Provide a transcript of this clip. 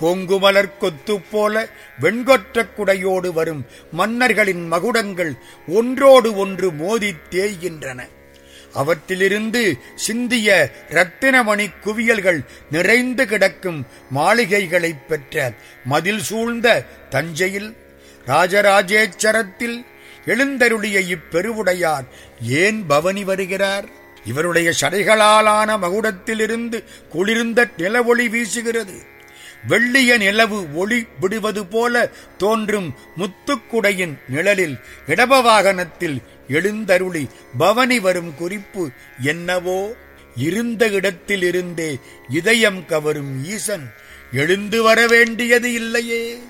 கொங்குமலர் கொத்து போல வெண்கொற்ற குடையோடு வரும் மன்னர்களின் மகுடங்கள் ஒன்றோடு ஒன்று மோதித் தேய்கின்றன அவற்றிலிருந்து சிந்திய இரத்தினமணி குவியல்கள் நிறைந்து கிடக்கும் மாளிகைகளைப் பெற்ற மதில் சூழ்ந்த தஞ்சையில் ராஜராஜேச்சரத்தில் எழுந்தருளிய இப்பெருவுடையார் ஏன் பவனி வருகிறார் இவருடைய சடைகளாலான மகுடத்திலிருந்து குளிர்ந்த நிலவொளி வீசுகிறது வெள்ளிய நிலவு ஒளி விடுவது போல தோன்றும் முத்துக்குடையின் நிழலில் இடப வாகனத்தில் எழுந்தருளி பவனி வரும் குறிப்பு என்னவோ இருந்த இடத்திலிருந்தே இதயம் கவரும் ஈசன் எழுந்து வர வேண்டியது இல்லையே